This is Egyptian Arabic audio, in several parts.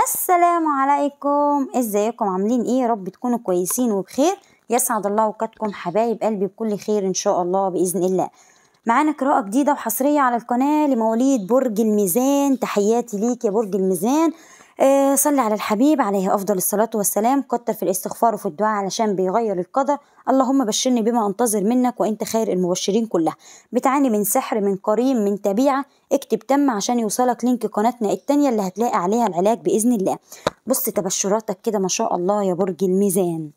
السلام عليكم ازيكم عاملين ايه يا رب تكونوا كويسين وبخير يسعد الله اوقاتكم حبايب قلبي بكل خير ان شاء الله باذن الله معانا قراءة جديدة وحصرية على القناة لمواليد برج الميزان تحياتي ليك يا برج الميزان آه صلي على الحبيب عليه أفضل الصلاة والسلام كتر في الاستغفار وفي الدعاء علشان بيغير القدر اللهم بشرني بما أنتظر منك وأنت خير المبشرين كلها بتعاني من سحر من قرين من تبيعة اكتب تم عشان يوصلك لينك قناتنا التانية اللي هتلاقي عليها العلاج بإذن الله بص تبشراتك كده ما شاء الله يا برج الميزان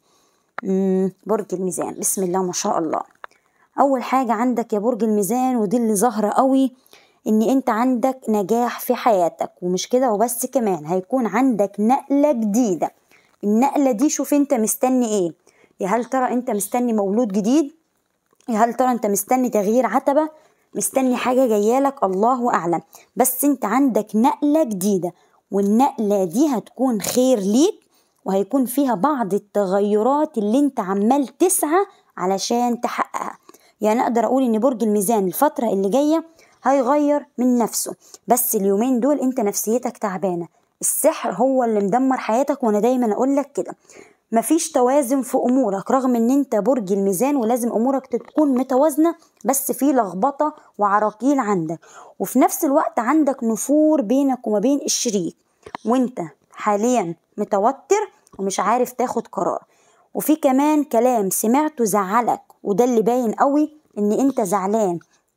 مم، برج الميزان بسم الله ما شاء الله اول حاجه عندك يا برج الميزان ودي اللي ظاهره قوي ان انت عندك نجاح في حياتك ومش كده وبس كمان هيكون عندك نقله جديده النقله دي شوف انت مستني ايه يا هل ترى انت مستني مولود جديد يا هل ترى انت مستني تغيير عتبه مستني حاجه جايالك الله اعلم بس انت عندك نقله جديده والنقله دي هتكون خير ليك وهيكون فيها بعض التغيرات اللي انت عمال تسعى علشان تحققها يعني اقدر اقول ان برج الميزان الفتره اللي جايه هيغير من نفسه بس اليومين دول انت نفسيتك تعبانه السحر هو اللي مدمر حياتك وانا دايما اقول لك كده مفيش توازن في امورك رغم ان انت برج الميزان ولازم امورك تكون متوازنه بس في لخبطه وعراقيل عندك وفي نفس الوقت عندك نفور بينك وما بين الشريك وانت حاليا متوتر ومش عارف تاخد قرار وفي كمان كلام سمعته زعلك وده اللي باين قوي ان انت زعلان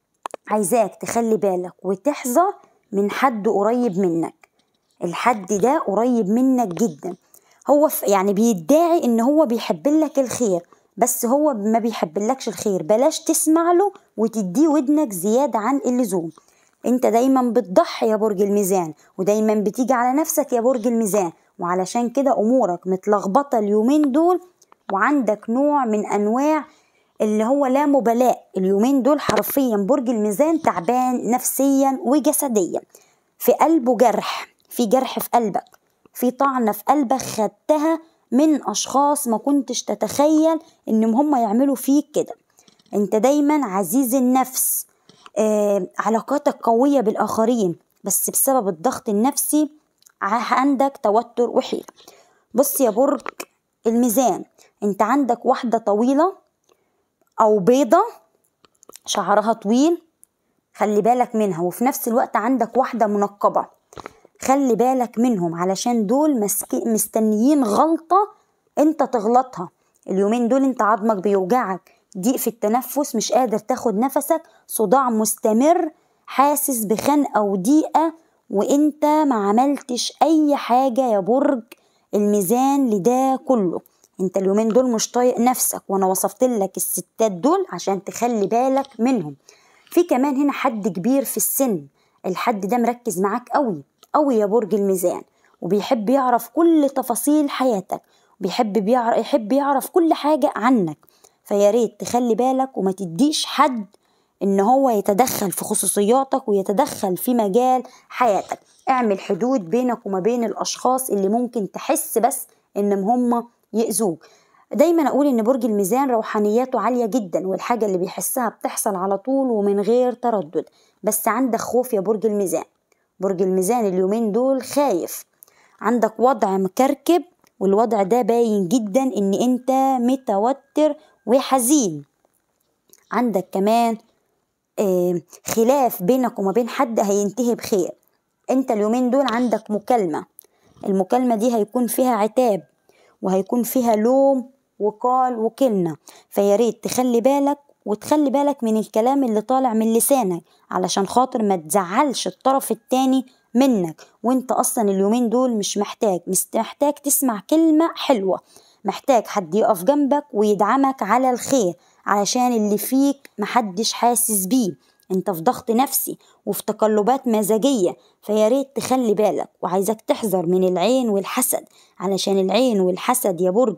عايزاك تخلي بالك وتحذر من حد قريب منك الحد ده قريب منك جدا هو ف- يعني بيدعي ان هو بيحب لك الخير بس هو ما بيحب لكش الخير بلاش تسمع له وتديه ودنك زيادة عن اللزوم انت دايما بتضحي يا برج الميزان ودايما بتيجي على نفسك يا برج الميزان وعلشان كده امورك متلخبطة اليومين دول وعندك نوع من انواع اللي هو لا مبالاة اليومين دول حرفيا برج الميزان تعبان نفسيا وجسديا في قلبه جرح في جرح في قلبك في طعنة في قلبك خدتها من أشخاص ما كنتش تتخيل إنهم هم يعملوا فيك كده انت دايما عزيز النفس آه علاقاتك قوية بالآخرين بس بسبب الضغط النفسي ع- عندك توتر وحيرة بص يا برج الميزان انت عندك واحدة طويلة أو بيضة شعرها طويل خلي بالك منها وفي نفس الوقت عندك واحدة منقبة خلي بالك منهم علشان دول مسك... مستنيين غلطة انت تغلطها اليومين دول انت عظمك بيوجعك ضيق في التنفس مش قادر تاخد نفسك صداع مستمر حاسس بخنقة وضيقة وانت ما عملتش اي حاجة يا برج الميزان لده كله انت اليومين دول مش طايق نفسك وانا وصفت لك الستات دول عشان تخلي بالك منهم في كمان هنا حد كبير في السن الحد ده مركز معاك قوي قوي يا برج الميزان وبيحب يعرف كل تفاصيل حياتك بيحب بيعرف يحب يعرف كل حاجة عنك فيا ريت تخلي بالك وما تديش حد ان هو يتدخل في خصوصياتك ويتدخل في مجال حياتك اعمل حدود بينك وما بين الاشخاص اللي ممكن تحس بس ان هم يأذوك دايما اقول ان برج الميزان روحانياته عالية جدا والحاجة اللي بيحسها بتحصل على طول ومن غير تردد بس عندك خوف يا برج الميزان برج الميزان اليومين دول خايف عندك وضع مكركب والوضع ده باين جدا ان انت متوتر وحزين عندك كمان آه، خلاف بينك وما بين حد هينتهي بخير انت اليومين دول عندك مكالمة المكالمة دي هيكون فيها عتاب وهيكون فيها لوم وقال وكلمة فيا ريت تخلي بالك وتخلي بالك من الكلام اللي طالع من لسانك علشان خاطر ما تزعلش الطرف التاني منك وانت اصلا اليومين دول مش محتاج مست- محتاج تسمع كلمة حلوة محتاج حد يقف جنبك ويدعمك على الخير علشان اللي فيك محدش حاسس بيه انت في ضغط نفسي وفي تقلبات مزاجية فيا ريت تخلي بالك وعايزك تحذر من العين والحسد علشان العين والحسد يا برج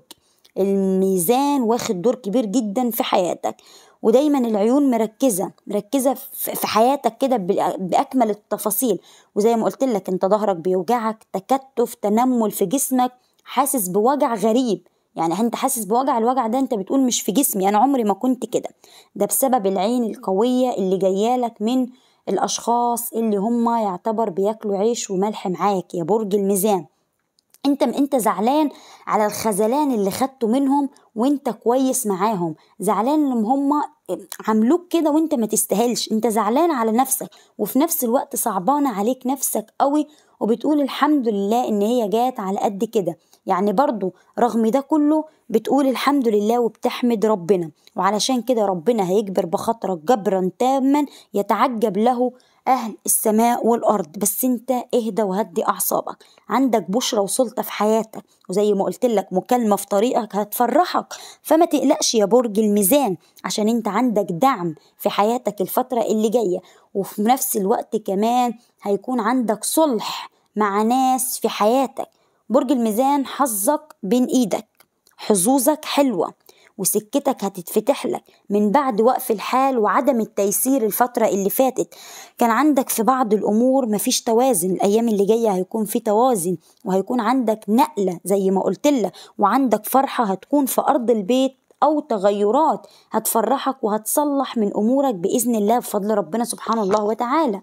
الميزان واخد دور كبير جدا في حياتك ودايما العيون مركزة مركزة في في حياتك كده بأ- بأكمل التفاصيل وزي ما قلت لك انت ظهرك بيوجعك تكتف تنمل في جسمك حاسس بوجع غريب يعني انت حاسس بوجع الوجع ده انت بتقول مش في جسمي انا عمري ما كنت كده ده بسبب العين القوية اللي جايالك من الاشخاص اللي هم يعتبر بياكلوا عيش وملح معاك يا برج الميزان انت انت زعلان على الخذلان اللي خدته منهم وانت كويس معاهم زعلان ان هم عملوك كده وانت ما تستاهلش انت زعلان على نفسك وفي نفس الوقت صعبانة عليك نفسك قوي وبتقول الحمد لله ان هي جات على قد كده يعني برضو رغم ده كله بتقول الحمد لله وبتحمد ربنا وعلشان كده ربنا هيجبر بخاطرك جبرا تاما يتعجب له أهل السماء والأرض بس أنت اهدى وهدي أعصابك عندك بشرة وسلطة في حياتك وزي ما قلت لك مكالمة في طريقك هتفرحك فما تقلقش يا برج الميزان عشان أنت عندك دعم في حياتك الفترة اللي جاية وفي نفس الوقت كمان هيكون عندك صلح مع ناس في حياتك برج الميزان حظك بين إيدك حظوظك حلوة وسكتك هتتفتح لك من بعد وقف الحال وعدم التيسير الفترة اللي فاتت كان عندك في بعض الأمور مفيش توازن الأيام اللي جاية هيكون في توازن وهيكون عندك نقلة زي ما قلت لك وعندك فرحة هتكون في أرض البيت أو تغيرات هتفرحك وهتصلح من أمورك بإذن الله بفضل ربنا سبحانه الله وتعالى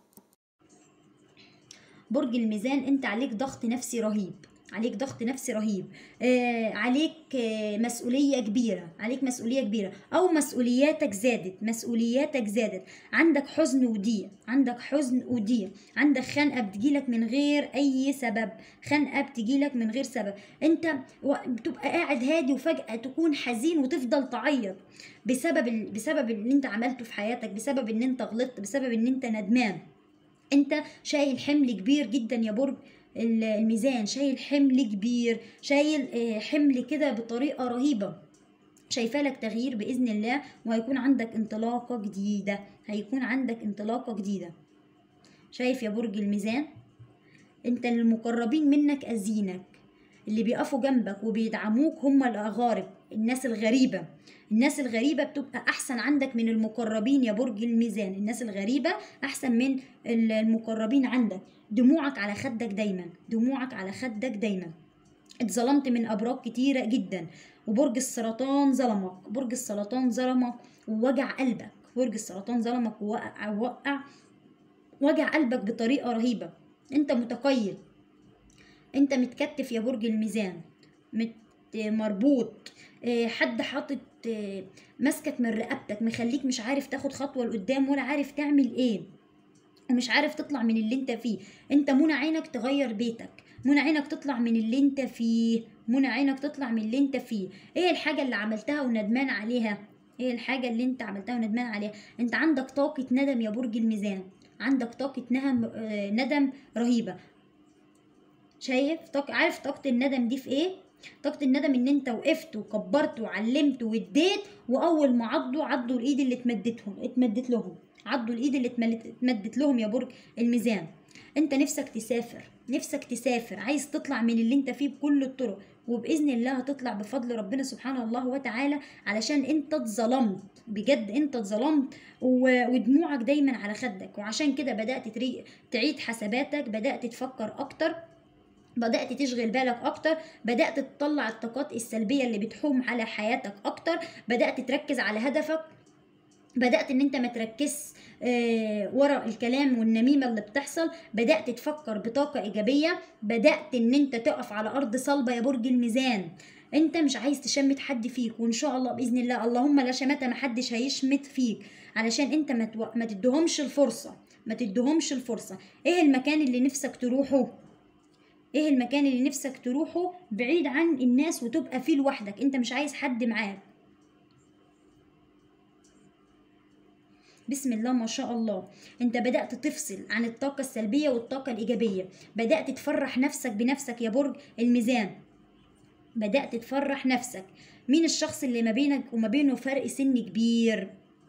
برج الميزان انت عليك ضغط نفسي رهيب عليك ضغط نفسي رهيب آه عليك آه مسؤولية كبيرة عليك مسؤولية كبيرة أو مسؤولياتك زادت مسؤولياتك زادت عندك حزن وضيق عندك حزن وضيق عندك خنقة بتجيلك من غير أي سبب خنقة بتجيلك من غير سبب أنت بتبقى قاعد هادي وفجأة تكون حزين وتفضل تعيط بسبب ال... بسبب اللي أنت عملته في حياتك بسبب إن أنت غلطت بسبب إن أنت ندمان أنت شايل حمل كبير جدا يا برج الميزان شايل حمل كبير شايل حمل كده بطريقة رهيبة شايفة لك تغيير بإذن الله وهيكون عندك انطلاقة جديدة هيكون عندك انطلاقة جديدة شايف يا برج الميزان انت المقربين منك أزينك اللي بيقفوا جنبك وبيدعموك هم الأغارب الناس الغريبة الناس الغريبة بتبقى أحسن عندك من المقربين يا برج الميزان الناس الغريبة أحسن من المقربين عندك دموعك على خدك دايما دموعك على خدك دايما اتظلمت من أبراج كتيرة جدا وبرج السرطان ظلمك برج السرطان ظلمك ووجع قلبك برج السرطان ظلمك ووقع وقع وجع قلبك بطريقة رهيبة انت متقيد انت متكتف يا برج الميزان مت مربوط حد حاطط ماسكك من رقبتك مخليك مش عارف تاخد خطوه لقدام ولا عارف تعمل ايه ومش عارف تطلع من اللي انت فيه انت منى عينك تغير بيتك منى عينك تطلع من اللي انت فيه منى عينك تطلع من اللي انت فيه ايه الحاجه اللي عملتها وندمان عليها ايه الحاجه اللي انت عملتها وندمان عليها انت عندك طاقه ندم يا برج الميزان عندك طاقه نهم ندم رهيبه شايف طاق... عارف طاقه الندم دي في ايه طاقة الندم ان انت وقفت وكبرت وعلمت واديت واول ما عضوا عضوا الايد اللي اتمدتهم اتمدت لهم عضوا الايد اللي اتمدت لهم يا برج الميزان انت نفسك تسافر نفسك تسافر عايز تطلع من اللي انت فيه بكل الطرق وباذن الله هتطلع بفضل ربنا سبحانه الله وتعالى علشان انت اتظلمت بجد انت اتظلمت ودموعك دايما على خدك وعشان كده بدات تعيد حساباتك بدات تفكر اكتر بدأت تشغل بالك أكتر بدأت تطلع الطاقات السلبية اللي بتحوم على حياتك أكتر بدأت تركز على هدفك بدأت إن أنت ما تركز آه ورا الكلام والنميمة اللي بتحصل بدأت تفكر بطاقة إيجابية بدأت إن أنت تقف على أرض صلبة يا برج الميزان انت مش عايز تشمت حد فيك وان شاء الله باذن الله اللهم لا شماتة ما حدش هيشمت فيك علشان انت ما, تو... ما تدهمش الفرصه ما تدهمش الفرصه ايه المكان اللي نفسك تروحه ايه المكان اللي نفسك تروحه بعيد عن الناس وتبقى فيه لوحدك انت مش عايز حد معاك بسم الله ما شاء الله انت بدأت تفصل عن الطاقة السلبية والطاقة الإيجابية بدأت تفرح نفسك بنفسك يا برج الميزان بدأت تفرح نفسك مين الشخص اللي ما بينك وما بينه فرق سن كبير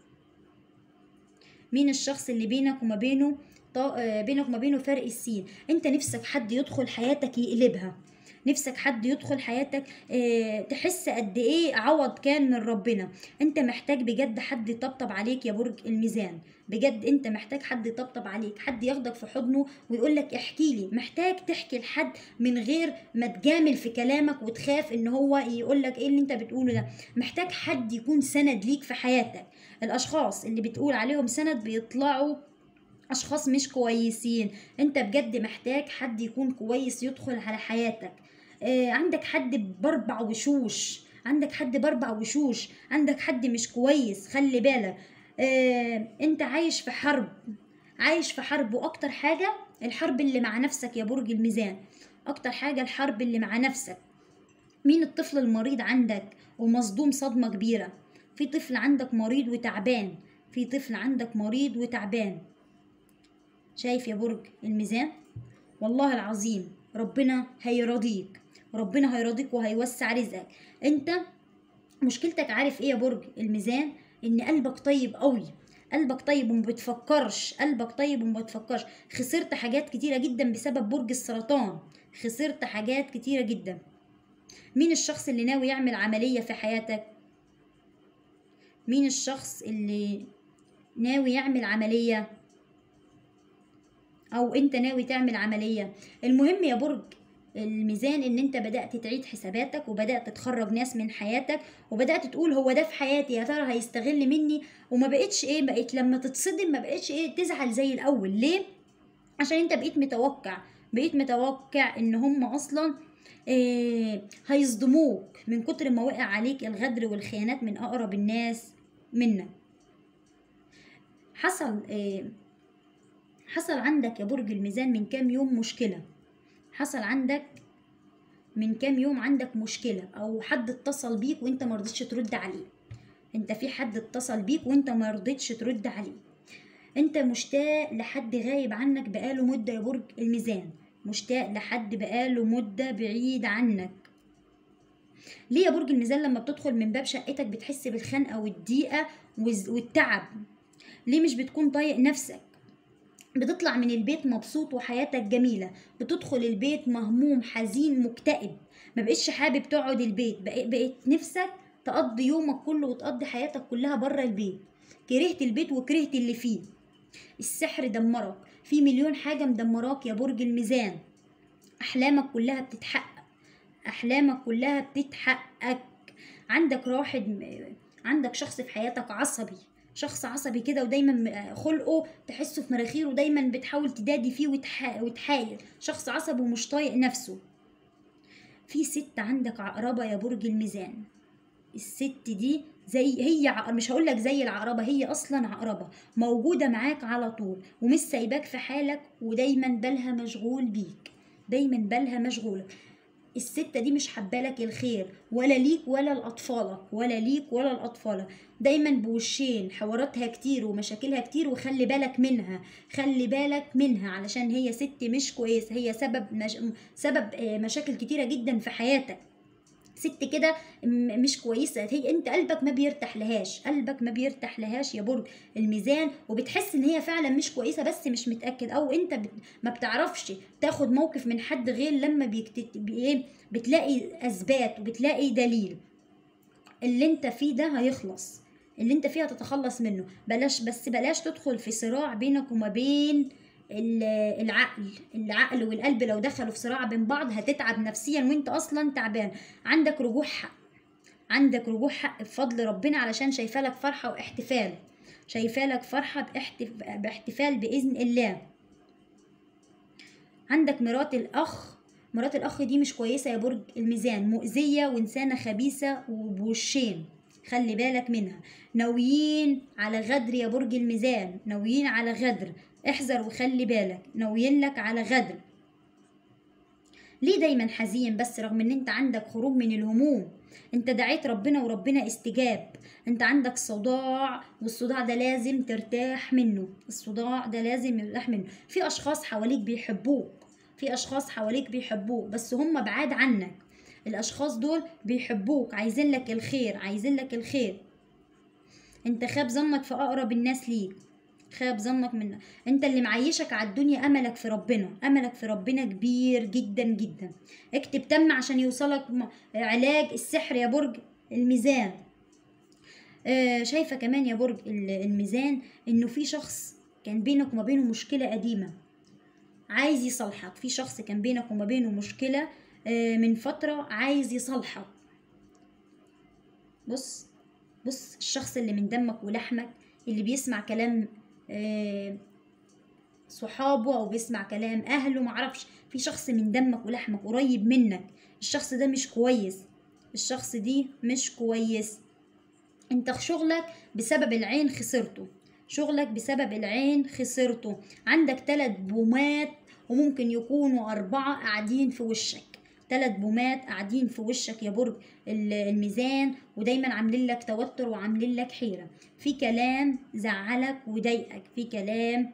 مين الشخص اللي بينك وما بينه بينك وما بينه فرق السين انت نفسك حد يدخل حياتك يقلبها نفسك حد يدخل حياتك اه تحس قد ايه عوض كان من ربنا انت محتاج بجد حد يطبطب عليك يا برج الميزان بجد انت محتاج حد يطبطب عليك حد ياخدك في حضنه ويقول لك احكي لي محتاج تحكي لحد من غير ما تجامل في كلامك وتخاف ان هو يقول لك ايه اللي انت بتقوله ده محتاج حد يكون سند ليك في حياتك الاشخاص اللي بتقول عليهم سند بيطلعوا اشخاص مش كويسين انت بجد محتاج حد يكون كويس يدخل على حياتك آه عندك حد باربع وشوش عندك حد باربع وشوش عندك حد مش كويس خلي بالك آه انت عايش في حرب عايش في حرب واكتر حاجة الحرب اللي مع نفسك يا برج الميزان اكتر حاجة الحرب اللي مع نفسك مين الطفل المريض عندك ومصدوم صدمة كبيرة في طفل عندك مريض وتعبان في طفل عندك مريض وتعبان شايف يا برج الميزان والله العظيم ربنا هيرضيك ربنا هيرضيك وهيوسع رزقك انت مشكلتك عارف ايه يا برج الميزان ان قلبك طيب قوي قلبك طيب وما بتفكرش قلبك طيب وما بتفكرش خسرت حاجات كتيرة جدا بسبب برج السرطان خسرت حاجات كتيرة جدا مين الشخص اللي ناوي يعمل عملية في حياتك مين الشخص اللي ناوي يعمل عملية او انت ناوي تعمل عملية المهم يا برج الميزان ان انت بدأت تعيد حساباتك وبدأت تخرج ناس من حياتك وبدأت تقول هو ده في حياتي يا ترى هيستغل مني وما بقتش ايه بقيت لما تتصدم ما بقتش ايه تزعل زي الاول ليه عشان انت بقيت متوقع بقيت متوقع ان هم اصلا إيه هيصدموك من كتر ما وقع عليك الغدر والخيانات من اقرب الناس منك حصل إيه حصل عندك يا برج الميزان من كام يوم مشكلة حصل عندك من كام يوم عندك مشكلة أو حد اتصل بيك وانت مرضتش ترد عليه انت في حد اتصل بيك وانت مرضتش ترد عليه انت مشتاق لحد غايب عنك بقاله مدة يا برج الميزان مشتاق لحد بقاله مدة بعيد عنك ليه يا برج الميزان لما بتدخل من باب شقتك بتحس بالخنقة والضيقة والز- والتعب ليه مش بتكون طايق نفسك بتطلع من البيت مبسوط وحياتك جميلة بتدخل البيت مهموم حزين مكتئب ما بقتش حابب تقعد البيت بقيت, بقيت نفسك تقضي يومك كله وتقضي حياتك كلها بره البيت كرهت البيت وكرهت اللي فيه السحر دمرك في مليون حاجة مدمراك يا برج الميزان أحلامك كلها بتتحقق أحلامك كلها بتتحقق عندك واحد عندك شخص في حياتك عصبي شخص عصبي كده ودايما م- خلقه تحسه في مناخيره دايما بتحاول تدادي فيه وتح... وتحايل شخص عصبي ومش طايق نفسه في ست عندك عقربة يا برج الميزان الست دي زي هي عق- مش هقول لك زي العقربة هي أصلا عقربة موجودة معاك على طول ومش سايباك في حالك ودايما بالها مشغول بيك دايما بالها مشغولة الستة دي مش حبالك الخير ولا ليك ولا لأطفالك ولا ليك ولا لأطفالك دايما بوشين حواراتها كتير ومشاكلها كتير وخلي بالك منها خلي بالك منها علشان هي ست مش كويسة هي سبب مش سبب آه، مشاكل كتيرة جدا في حياتك ست كده م- مش كويسة هي انت قلبك ما بيرتاح لهاش قلبك ما بيرتاح لهاش يا برج الميزان وبتحس ان هي فعلا مش كويسة بس مش متأكد او انت بت... ما بتعرفش تاخد موقف من حد غير لما بيكتت... بي- ايه بتلاقي اثبات وبتلاقي دليل اللي انت فيه ده هيخلص اللي انت فيه هتتخلص منه بلاش بس بلاش تدخل في صراع بينك وما بين ال- العقل العقل والقلب لو دخلوا في صراع بين بعض هتتعب نفسيا وانت اصلا تعبان عندك رجوع حق عندك رجوع حق بفضل ربنا علشان شايفالك فرحة واحتفال شايفالك فرحة باحتف... باحتفال بإذن الله عندك مرات الأخ مرات الأخ دي مش كويسة يا برج الميزان مؤذية وإنسانة خبيثة وبوشين خلي بالك منها ناويين على غدر يا برج الميزان ناويين على غدر احذر وخلي بالك ناويين لك على غدر ليه دايما حزين بس رغم ان انت عندك خروج من الهموم انت دعيت ربنا وربنا استجاب انت عندك صداع والصداع ده لازم ترتاح منه الصداع ده لازم يرتاح منه في اشخاص حواليك بيحبوك في اشخاص حواليك بيحبوك بس هم بعاد عنك الاشخاص دول بيحبوك عايزين لك الخير عايزين لك الخير انت خاب ظنك في اقرب الناس ليك خاب ظنك من انت اللي معيشك على الدنيا املك في ربنا املك في ربنا كبير جدا جدا اكتب تم عشان يوصلك م- علاج السحر يا برج الميزان آه، شايفة كمان يا برج ال- الميزان انه في شخص كان بينك وما بينه مشكلة قديمة عايز يصالحك في شخص كان بينك وما بينه مشكلة آه، من فترة عايز يصالحك بص بص الشخص اللي من دمك ولحمك اللي بيسمع كلام آه، صحابه او بيسمع كلام اهله معرفش في شخص من دمك ولحمك قريب منك الشخص ده مش كويس الشخص دي مش كويس انت في شغلك بسبب العين خسرته شغلك بسبب العين خسرته عندك ثلاث بومات وممكن يكونوا أربعة قاعدين في وشك ثلاث بومات قاعدين في وشك يا برج ال- الميزان ودايما عاملين لك توتر وعاملين لك حيرة في كلام زعلك وضايقك في كلام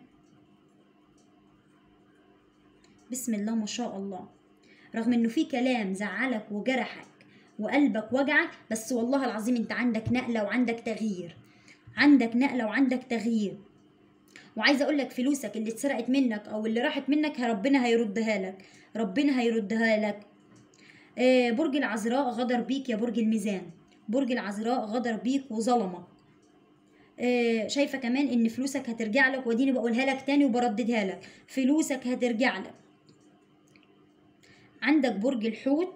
بسم الله ما شاء الله رغم انه في كلام زعلك وجرحك وقلبك وجعك بس والله العظيم انت عندك نقلة وعندك تغيير عندك نقلة وعندك تغيير وعايزه اقول لك فلوسك اللي اتسرقت منك او اللي راحت منك ربنا هيردها لك ربنا هيردها لك آه، برج العذراء غدر بيك يا برج الميزان برج العذراء غدر بيك وظلمك آه، شايفه كمان ان فلوسك هترجع لك وديني بقولها لك تاني وبرددها لك فلوسك هترجع لك عندك برج الحوت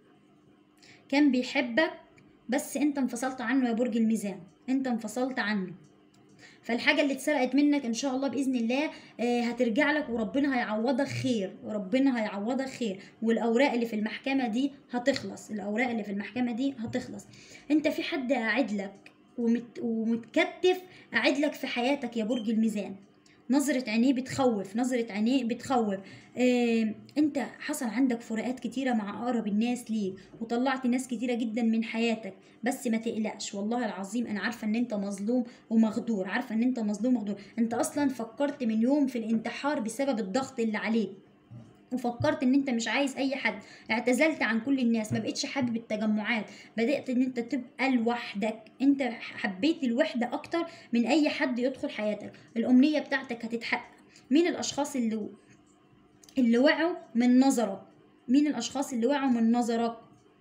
كان بيحبك بس انت انفصلت عنه يا برج الميزان انت انفصلت عنه فالحاجة اللي اتسرقت منك ان شاء الله بإذن الله آه، هترجع لك وربنا هيعوضك خير وربنا هيعوضك خير والأوراق اللي في المحكمة دي هتخلص الأوراق اللي في المحكمة دي هتخلص انت في حد قاعد لك ومت ومتكتف قاعد لك في حياتك يا برج الميزان نظرة عينيه بتخوف نظرة عينيه بتخوف آه، انت حصل عندك فروقات كتيرة مع اقرب الناس ليك وطلعت ناس كتيرة جدا من حياتك بس ما تقلقش والله العظيم انا عارفة ان انت مظلوم ومغدور عارفة ان انت مظلوم ومغدور انت اصلا فكرت من يوم في الانتحار بسبب الضغط اللي عليك وفكرت ان انت مش عايز اي حد اعتزلت عن كل الناس ما بقتش حابب التجمعات بدأت ان انت تبقى لوحدك انت حبيت الوحدة اكتر من اي حد يدخل حياتك الامنية بتاعتك هتتحقق مين الاشخاص اللي اللي وقعوا من نظرك مين الاشخاص اللي وقعوا من نظرك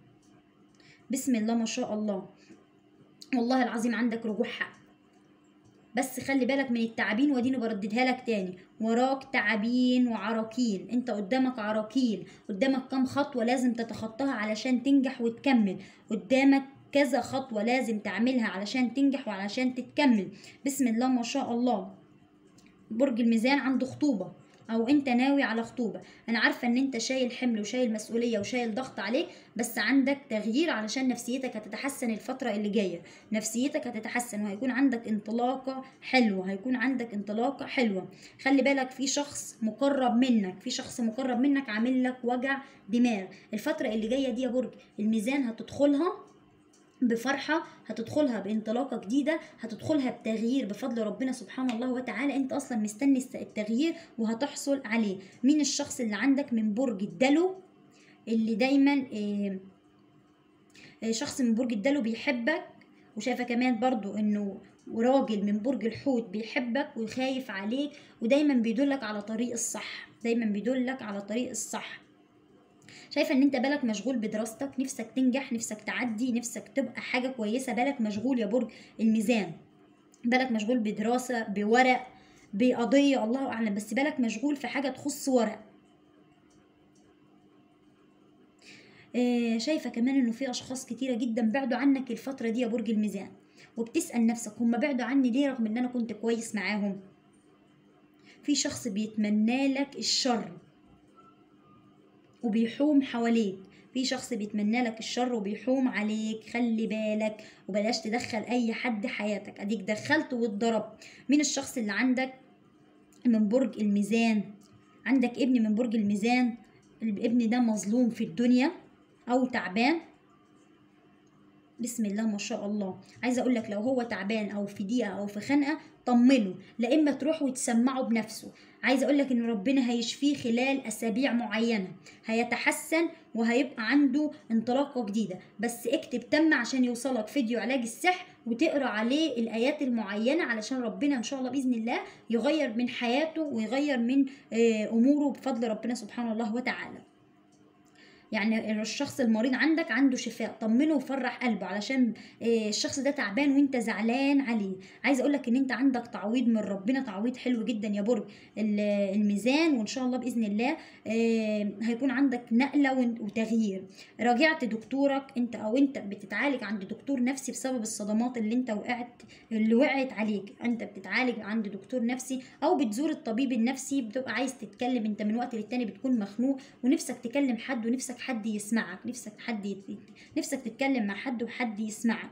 بسم الله ما شاء الله والله العظيم عندك رجوع حق بس خلي بالك من التعابين وديني برددها لك تاني وراك تعابين وعراكيل انت قدامك عراكيل قدامك كام خطوة لازم تتخطاها علشان تنجح وتكمل قدامك كذا خطوة لازم تعملها علشان تنجح وعلشان تتكمل بسم الله ما شاء الله برج الميزان عنده خطوبة او انت ناوي على خطوبة انا عارفة ان انت شايل حمل وشايل مسؤولية وشايل ضغط عليك بس عندك تغيير علشان نفسيتك هتتحسن الفترة اللي جاية نفسيتك هتتحسن وهيكون عندك انطلاقة حلوة هيكون عندك انطلاقة حلوة خلي بالك في شخص مقرب منك في شخص مقرب منك عامل لك وجع دماغ الفترة اللي جاية دي يا برج الميزان هتدخلها بفرحة هتدخلها بانطلاقة جديدة هتدخلها بتغيير بفضل ربنا سبحانه الله وتعالى انت اصلا مستني الس- التغيير وهتحصل عليه مين الشخص اللي عندك من برج الدلو اللي دايما آه، آه، شخص من برج الدلو بيحبك وشايفة كمان برضو انه راجل من برج الحوت بيحبك وخايف عليك ودايما بيدلك على طريق الصح دايما بيدلك على طريق الصح شايفه ان انت بالك مشغول بدراستك نفسك تنجح نفسك تعدي نفسك تبقى حاجه كويسه بالك مشغول يا برج الميزان بالك مشغول بدراسه بورق بقضيه الله اعلم بس بالك مشغول في حاجه تخص ورق آه، شايفه كمان انه في اشخاص كتيره جدا بعدوا عنك الفتره دي يا برج الميزان وبتسال نفسك هم بعدوا عني ليه رغم ان انا كنت كويس معاهم في شخص بيتمنى لك الشر وبيحوم حواليك في شخص بيتمنى لك الشر وبيحوم عليك خلي بالك وبلاش تدخل اي حد حياتك اديك دخلت واتضرب مين الشخص اللي عندك من برج الميزان عندك ابن من برج الميزان الابن ده مظلوم في الدنيا او تعبان بسم الله ما شاء الله عايزه اقول لك لو هو تعبان او في ضيقه او في خنقه طمنه لا اما تروح وتسمعه بنفسه عايزه اقول لك ان ربنا هيشفيه خلال اسابيع معينه هيتحسن وهيبقى عنده انطلاقه جديده بس اكتب تم عشان يوصلك فيديو علاج السحر وتقرا عليه الايات المعينه علشان ربنا ان شاء الله باذن الله يغير من حياته ويغير من آه، اموره بفضل ربنا سبحانه الله وتعالى يعني الشخص المريض عندك عنده شفاء طمنه وفرح قلبه علشان آه، الشخص ده تعبان وانت زعلان عليه عايز اقول لك ان انت عندك تعويض من ربنا تعويض حلو جدا يا برج ال- الميزان وان شاء الله باذن الله آه، هيكون عندك نقله ون- وتغيير راجعت دكتورك انت او انت بتتعالج عند دكتور نفسي بسبب الصدمات اللي انت وقعت اللي وقعت عليك انت بتتعالج عند دكتور نفسي او بتزور الطبيب النفسي بتبقى عايز تتكلم انت من وقت للتاني بتكون مخنوق ونفسك تكلم حد ونفسك حد يسمعك نفسك حد يت... نفسك تتكلم مع حد وحد يسمعك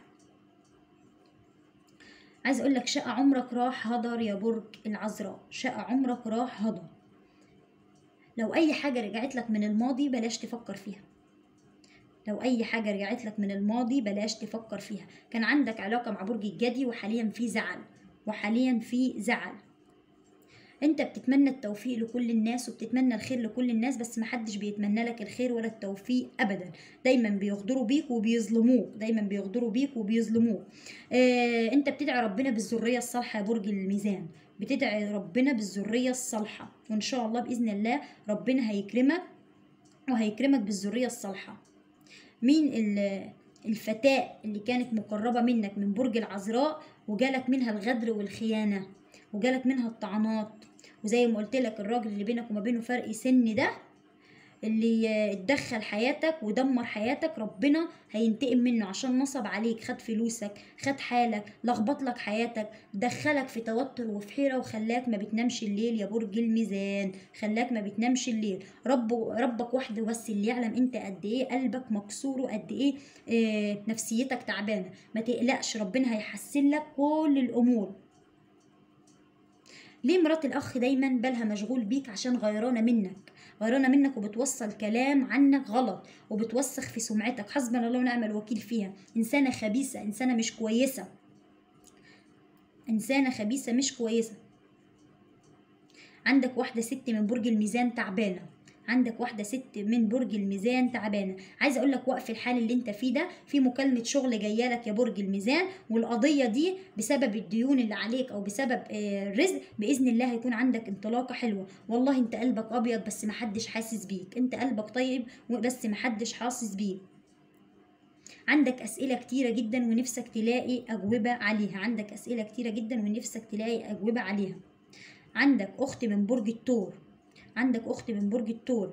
عايز اقول لك شقة عمرك راح هدر يا برج العذراء شقة عمرك راح هدر لو اي حاجة رجعت لك من الماضي بلاش تفكر فيها لو اي حاجة رجعت لك من الماضي بلاش تفكر فيها كان عندك علاقة مع برج الجدي وحاليا في زعل وحاليا في زعل انت بتتمنى التوفيق لكل الناس وبتتمنى الخير لكل الناس بس محدش بيتمنى لك الخير ولا التوفيق ابدا دايما بيغدروا بيك وبيظلموك دايما بيغدروا بيك وبيظلموك اه انت بتدعي ربنا بالذرية الصالحة يا برج الميزان بتدعي ربنا بالذرية الصالحة وان شاء الله بإذن الله ربنا هيكرمك وهيكرمك بالذرية الصالحة مين ال- الفتاة اللي كانت مقربة منك من برج العذراء وجالك منها الغدر والخيانة وجالك منها الطعنات وزي ما قلت لك الراجل اللي بينك وما بينه فرق سن ده اللي اتدخل حياتك ودمر حياتك ربنا هينتقم منه عشان نصب عليك خد فلوسك خد حالك لخبط لك حياتك دخلك في توتر وفي حيرة وخلاك ما بتنامش الليل يا برج الميزان خلاك ما بتنامش الليل رب ربك وحده بس اللي يعلم انت قد ايه قلبك مكسور وقد ايه اه نفسيتك تعبانة ما تقلقش ربنا هيحسن لك كل الامور ليه مرات الاخ دايما بالها مشغول بيك عشان غيرانه منك غيرانه منك وبتوصل كلام عنك غلط وبتوسخ في سمعتك حسبنا الله ونعم الوكيل فيها انسانه خبيثه انسانه مش كويسه انسانه خبيثه مش كويسه عندك واحده ست من برج الميزان تعبانه عندك واحده ست من برج الميزان تعبانه عايزه اقول لك وقف الحال اللي انت فيه ده في مكالمه شغل جايه لك يا برج الميزان والقضيه دي بسبب الديون اللي عليك او بسبب آه، الرزق باذن الله هيكون عندك انطلاقه حلوه والله انت قلبك ابيض بس محدش حاسس بيك انت قلبك طيب بس محدش حاسس بيك عندك أسئلة كتيرة جدا ونفسك تلاقي أجوبة عليها عندك أسئلة كتيرة جدا ونفسك تلاقي أجوبة عليها عندك أخت من برج الثور عندك أخت من برج الثور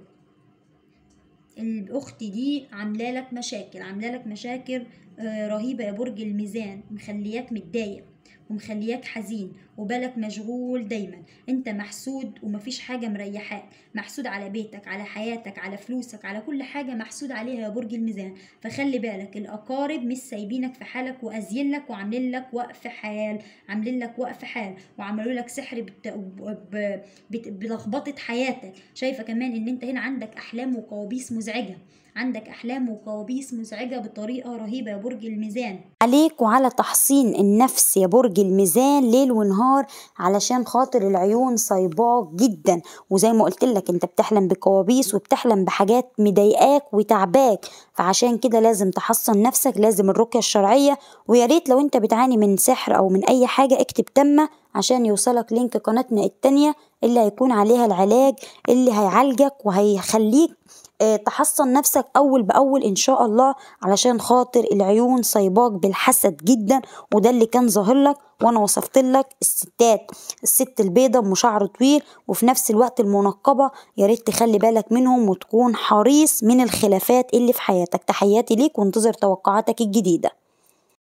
الأخت دي عاملة لك مشاكل عاملة لك مشاكل آه، رهيبة يا برج الميزان مخلياك متضايق ومخلياك حزين وبالك مشغول دايما انت محسود ومفيش حاجة مريحاك محسود على بيتك على حياتك على فلوسك على كل حاجة محسود عليها يا برج الميزان فخلي بالك الأقارب مش سايبينك في حالك وأزين لك وعاملين لك وقف حال عاملين لك وقف حال وعملوا لك سحر بت... ب... بت... بلخبطة حياتك شايفة كمان ان انت هنا عندك أحلام وكوابيس مزعجة عندك أحلام وكوابيس مزعجة بطريقة رهيبة يا برج الميزان عليك وعلى تحصين النفس يا برج الميزان ليل ونهار علشان خاطر العيون صيباك جدا وزي ما قلت لك انت بتحلم بكوابيس وبتحلم بحاجات مضايقاك وتعباك فعشان كده لازم تحصن نفسك لازم الرقية الشرعية ويا ريت لو انت بتعاني من سحر او من اي حاجة اكتب تمة عشان يوصلك لينك قناتنا التانية اللي هيكون عليها العلاج اللي هيعالجك وهيخليك آه، تحصن نفسك أول بأول إن شاء الله علشان خاطر العيون صيباك بالحسد جدا وده اللي كان ظاهر لك وأنا وصفت لك الستات الست البيضة أم شعر طويل وفي نفس الوقت المنقبة يا ريت تخلي بالك منهم وتكون حريص من الخلافات اللي في حياتك تحياتي ليك وانتظر توقعاتك الجديدة